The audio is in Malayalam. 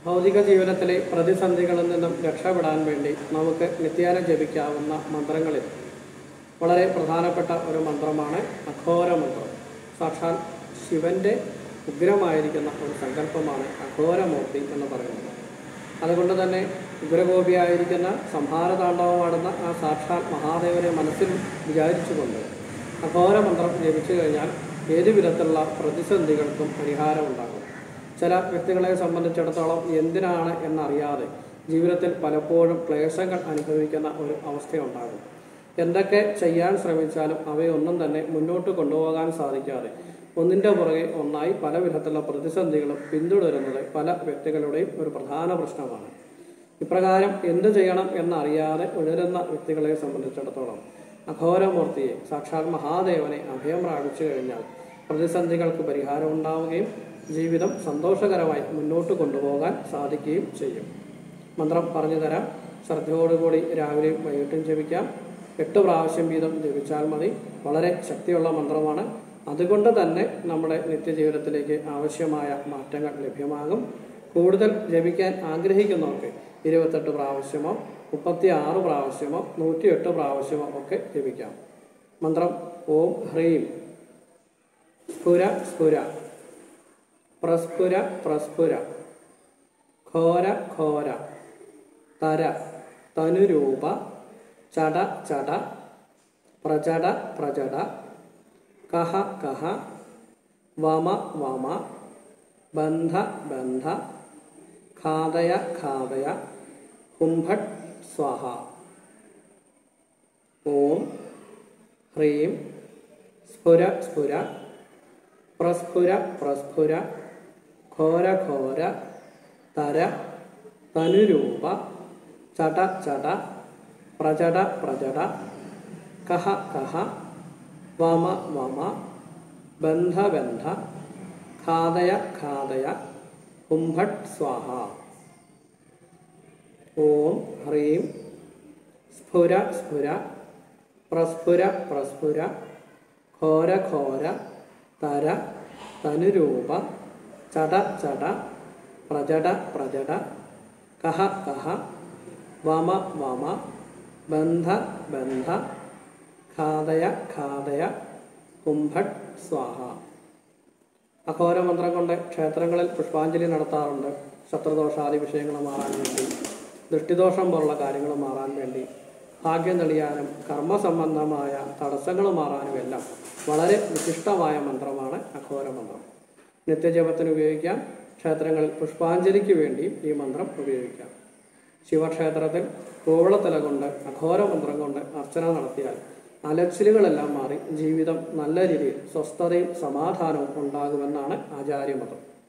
ഭൗതിക ജീവിതത്തിലെ പ്രതിസന്ധികളിൽ നിന്നും രക്ഷപ്പെടാൻ വേണ്ടി നമുക്ക് നിത്യേന ജപിക്കാവുന്ന മന്ത്രങ്ങളിൽ വളരെ പ്രധാനപ്പെട്ട ഒരു മന്ത്രമാണ് അഘോര മന്ത്രം സാക്ഷാൽ ശിവന്റെ ഉഗ്രമായിരിക്കുന്ന ഒരു സങ്കല്പമാണ് അഘോരമൂർത്തി എന്ന് പറയുന്നത് അതുകൊണ്ട് തന്നെ ഉഗ്രഗോപിയായിരിക്കുന്ന സംഹാരതാണ്ഡവമാടുന്ന ആ സാക്ഷാൽ മഹാദേവനെ മനസ്സിൽ വിചാരിച്ചുകൊണ്ട് അഘോര മന്ത്രം ജപിച്ചു കഴിഞ്ഞാൽ ഏതു വിധത്തിലുള്ള പ്രതിസന്ധികൾക്കും പരിഹാരമുണ്ടാകും ചില വ്യക്തികളെ സംബന്ധിച്ചിടത്തോളം എന്തിനാണ് എന്നറിയാതെ ജീവിതത്തിൽ പലപ്പോഴും ക്ലേശങ്ങൾ അനുഭവിക്കുന്ന ഒരു അവസ്ഥയുണ്ടാകും എന്തൊക്കെ ചെയ്യാൻ ശ്രമിച്ചാലും അവയൊന്നും തന്നെ മുന്നോട്ട് കൊണ്ടുപോകാൻ സാധിക്കാതെ ഒന്നിൻ്റെ പുറകെ ഒന്നായി പല വിധത്തിലുള്ള പ്രതിസന്ധികളും പിന്തുടരുന്നത് പല വ്യക്തികളുടെയും ഒരു പ്രധാന പ്രശ്നമാണ് ഇപ്രകാരം എന്ത് ചെയ്യണം എന്നറിയാതെ ഉഴരുന്ന വ്യക്തികളെ സംബന്ധിച്ചിടത്തോളം അഘോരമൂർത്തിയെ സാക്ഷാൽ മഹാദേവനെ അഭയം പ്രാപിച്ചു കഴിഞ്ഞാൽ പ്രതിസന്ധികൾക്ക് പരിഹാരം ഉണ്ടാവുകയും ജീവിതം സന്തോഷകരമായി മുന്നോട്ട് കൊണ്ടുപോകാൻ സാധിക്കുകയും ചെയ്യും മന്ത്രം പറഞ്ഞു തരാം ശ്രദ്ധയോടുകൂടി രാവിലെയും വൈകിട്ടും ജപിക്കാം എട്ട് പ്രാവശ്യം വീതം ജപിച്ചാൽ മതി വളരെ ശക്തിയുള്ള മന്ത്രമാണ് അതുകൊണ്ട് തന്നെ നമ്മുടെ നിത്യജീവിതത്തിലേക്ക് ആവശ്യമായ മാറ്റങ്ങൾ ലഭ്യമാകും കൂടുതൽ ജപിക്കാൻ ആഗ്രഹിക്കുന്നവർക്ക് ഇരുപത്തെട്ട് പ്രാവശ്യമോ മുപ്പത്തി ആറ് പ്രാവശ്യമോ നൂറ്റിയെട്ട് പ്രാവശ്യമോ ഒക്കെ ജപിക്കാം മന്ത്രം ഓം ഹ്രീം സ്ഫുര സ്ഫുര പ്രസ്ഫുര പ്രസ്ഫുര ഘോര ഘോര തര തനുരൂപ ചട ചട പ്രചട പ്രചട കഹ കഹ വമ വമ ബന്ധ ബന്ധ ഖാദയ ഖാദയ കുംഭട് സ്വാഹ ഓം ഹ്രീം സ്ഫുര സ്ഫുര പ്രസ്ഫുര പ്രസ്ഫുര ഘോര ഘോര തര തനുരൂപ ചട ചട പ്രചട പ്രചട കഹ കഹ വമ വമ ബന്ധ ബന്ധ ഖാദയ ഖാദയ കുംഭട് സ്വാഹ ഓം ഹ്രീം സ്ഫുര സ്ഫുര പ്രസ്ഫുര പ്രസ്ഫുര ഘോര ഘോര തര തനുരൂപ ചട ചട പ്രജട പ്രജട കഹ കഹ വമ വമ ബന്ധ ബന്ധ ഖാദയ ഖാദയ കുംഭട് സ്വാഹ അഘോരമന്ത്രം കൊണ്ട് ക്ഷേത്രങ്ങളിൽ പുഷ്പാഞ്ജലി നടത്താറുണ്ട് ശത്രുദോഷാദി വിഷയങ്ങൾ മാറാൻ വേണ്ടി ദൃഷ്ടിദോഷം പോലുള്ള കാര്യങ്ങൾ മാറാൻ വേണ്ടി ഭാഗ്യം തെളിയാനും കർമ്മസംബന്ധമായ തടസ്സങ്ങൾ മാറാനും എല്ലാം വളരെ വിശിഷ്ടമായ മന്ത്രമാണ് അഘോരമന്ത്രം നിത്യജപത്തിന് ഉപയോഗിക്കാം ക്ഷേത്രങ്ങളിൽ പുഷ്പാഞ്ജലിക്ക് വേണ്ടിയും ഈ മന്ത്രം ഉപയോഗിക്കാം ശിവക്ഷേത്രത്തിൽ കൂവളത്തല കൊണ്ട് അഘോരമന്ത്രം കൊണ്ട് അർച്ചന നടത്തിയാൽ അലച്ചിലുകളെല്ലാം മാറി ജീവിതം നല്ല രീതിയിൽ സ്വസ്ഥതയും സമാധാനവും ഉണ്ടാകുമെന്നാണ് ആചാര്യമതം